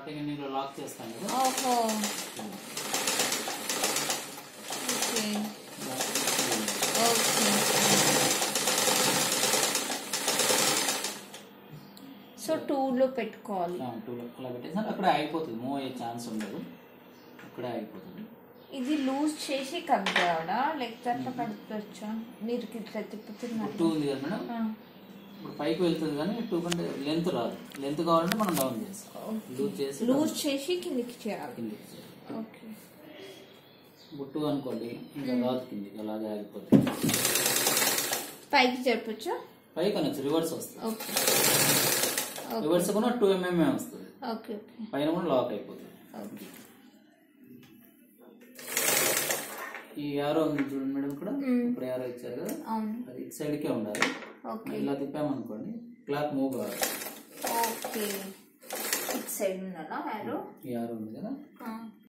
Starting నేను lock చేస్తాను కదా ఓహో ఓకే ఓకే సో టూలో పెట్టుకోవాలి టూ అలా పెట్టేసి అక్కడే అయిపోతుంది మూవ్ అయ్యే ఛాన్స్ ఉండదు అక్కడే అయిపోతుంది ఇది లూజ్ చేసి కద్దాడా లేకపోతే అట్లా కడపచ్చా మీరు ఇట్లా తిప్పుతున్నారు టూ ఉంది కదా మేడం ఇప్పుడు పైకి వెళ్తుంది కానీ టూ కంటే లెంత్ రాదు లెంత్ కావాలంటే మనం డౌన్ చేసుకోవాలి లూజ్ చేసి లూజ్ చేసి కిందికి చేయాలి కిందికి చేయాలి. ఓకే ఇప్పుడు టూ అనుకోండి ఇంకా రాదు కిందికి అలాగే ఆగిపోతుంది పైకి జరపచ్చా పైకి అనొచ్చు రివర్స్ వస్తుంది ఓకే రివర్స్ కూడా టూ ఎంఎంఏ వస్తుంది ఓకే ఓకే పైన కూడా లాక్ అయిపోతుంది ఓకే ఈ యారో ఉంది చూడండి మేడం ఇక్కడ ఇప్పుడు యారో ఇచ్చారు కదా అవును అది ఇటు సైడ్కే ఉండాలి ఓకే ఇలా తిప్పామనుకోండి క్లాత్ మూవ్ కావాలి ఓకే ఇట్ సైడ్ ఉన్నాడా యారో ఈ యారో ఉంది కదా ఆ.